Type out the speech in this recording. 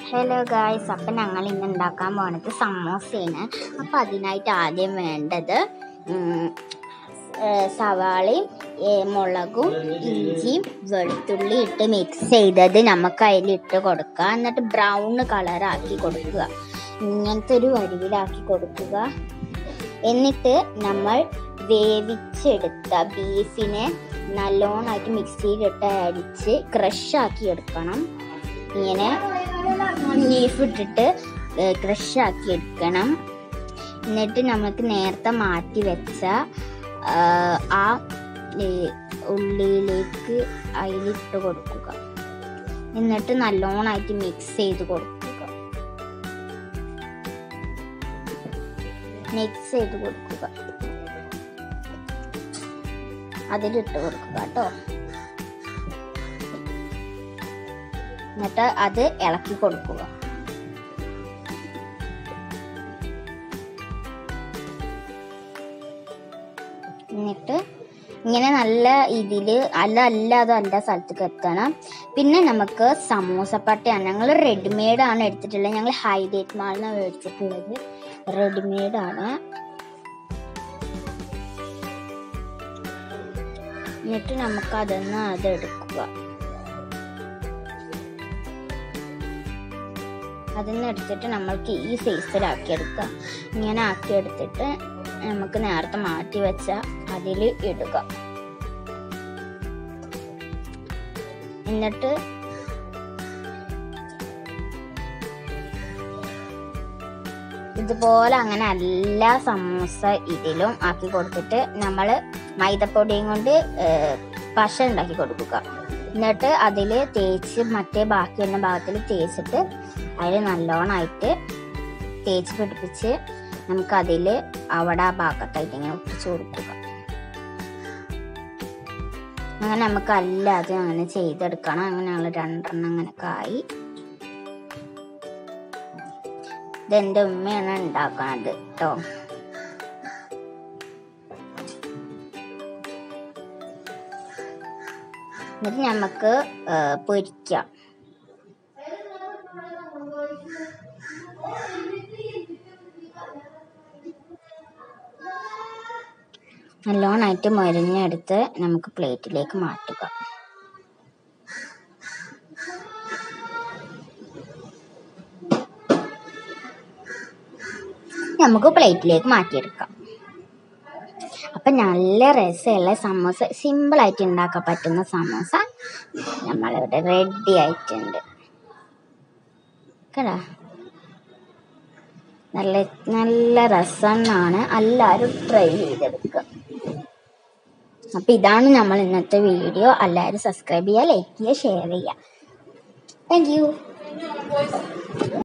hello guys അപ്പം ഞങ്ങൾ ഇന്ന് ഉണ്ടാക്കാൻ പോണത് സമോസയാണ് അപ്പം അതിനായിട്ട് ആദ്യം വേണ്ടത് ഉം, ഏ, സവാളയും ഏ, മുളകും ഇഞ്ചിയും വെളുത്തുള്ളി ഇട്ട് മിക്സ് ചെയ്തത് നമുക്ക് അതിലിട്ട് കൊടുക്കുക എന്നിട്ട് ബ്രൗൺ കളറാക്കി കൊടുക്കുക ഇങ്ങനത്തെ ഒരു വരിവിലാക്കി കൊടുക്കുക എന്നിട്ട് നമ്മൾ വേവിച്ചെടുത്ത ബീഫിനെ നല്ലോണമായിട്ട് മിക്സിയിലിട്ട് അടിച്ച് ക്രഷാക്കി എടുക്കണം ഇങ്ങനെ ബീഫ് ഇട്ടിട്ട് ക്രഷാക്കി എടുക്കണം എന്നിട്ട് നമുക്ക് നേരത്തെ മാറ്റി വെച്ച ആ, ആ ഏ, ഉള്ളിയിലേക്ക് അതിലിട്ട് കൊടുക്കുക എന്നിട്ട് നല്ലോണമായിട്ട് മിക്സ് ചെയ്ത് കൊടുക്കുക മിക്സ് ചെയ്ത് കൊടുക്കുക അതിലിട്ട് കൊടുക്കുക കേട്ടോ എന്നിട്ട് അത് ഇളക്കി കൊടുക്കുക എന്നിട്ട് ഇങ്ങനെ നല്ല ഇതിൽ അല്ല അല്ലാതെ എല്ലാ സ്ഥലത്തേക്ക് എത്തണം പിന്നെ നമുക്ക് സമൂസപ്പട്ടയാണ് ഞങ്ങൾ റെഡിമെയ്ഡ് ആണ് എടുത്തിട്ടുള്ളത് ഞങ്ങൾ ഹൈലൈറ്റ് മാളിനാണ് മേടിച്ചിട്ടുള്ളത് റെഡിമെയ്ഡ് ആണ് എന്നിട്ട് നമുക്ക് അതൊന്ന് അത് എടുക്കുക അതിന്ന് എടുത്തിട്ട് നമ്മൾക്ക് ഈ സൈസിലാക്കി എടുക്കുക ഇങ്ങനെ ആക്കി എടുത്തിട്ട് നമുക്ക് നേരത്തെ മാറ്റി വെച്ച അതിൽ ഇടുക എന്നിട്ട് ഇതുപോലെ അങ്ങനെ എല്ലാ സമൂസ ഇതിലും ആക്കി കൊടുത്തിട്ട് നമ്മൾ മൈദപ്പൊടിയും കൊണ്ട് ഏർ, പശ ഉണ്ടാക്കി കൊടുക്കുക എന്നിട്ട് അതിൽ തേച്ച് മറ്റേ ബാക്കിയുള്ള ഭാഗത്തിൽ തേച്ചിട്ട് അതിൽ നല്ലോണമായിട്ട് തേച്ച് പിടിപ്പിച്ച് നമുക്ക് അതിൽ അവിടെ ആ ഭാഗത്തായിട്ട് ഇങ്ങനെ ഒട്ടിച്ചു കൊടുക്കുക അങ്ങനെ നമുക്ക് അല്ലാതെ അങ്ങനെ ചെയ്തെടുക്കണം അങ്ങനെ ഞങ്ങൾ രണ്ടെണ്ണം അങ്ങനെയൊക്കെ ആയി ഇതെന്റെ ഉമ്മയാണ് ഉണ്ടാക്കണത് കേട്ടോ എന്നിട്ട് നമുക്ക് ഏർ, പൊരിക്കാം നല്ലോണമായിട്ട് മരുന്നെടുത്ത് നമുക്ക് പ്ലേറ്റിലേക്ക് മാറ്റുക നമുക്ക് പ്ലേറ്റിലേക്ക് മാറ്റിയെടുക്കാം അപ്പം നല്ല രസമുള്ള സമോസ സിമ്പിളായിട്ട് ഉണ്ടാക്കാൻ പറ്റുന്ന സമോസ നമ്മളിവിടെ റെഡി ആയിട്ടുണ്ട് കേടാ നല്ല നല്ല രസമാണ് എല്ലാവരും ട്രൈ ചെയ്തെടുക്കുക അപ്പം ഇതാണ് നമ്മൾ ഇന്നത്തെ വീഡിയോ എല്ലാവരും സബ്സ്ക്രൈബ് ചെയ്യുക ലൈക്ക് ചെയ്യുക ഷെയർ ചെയ്യുക താങ്ക് യു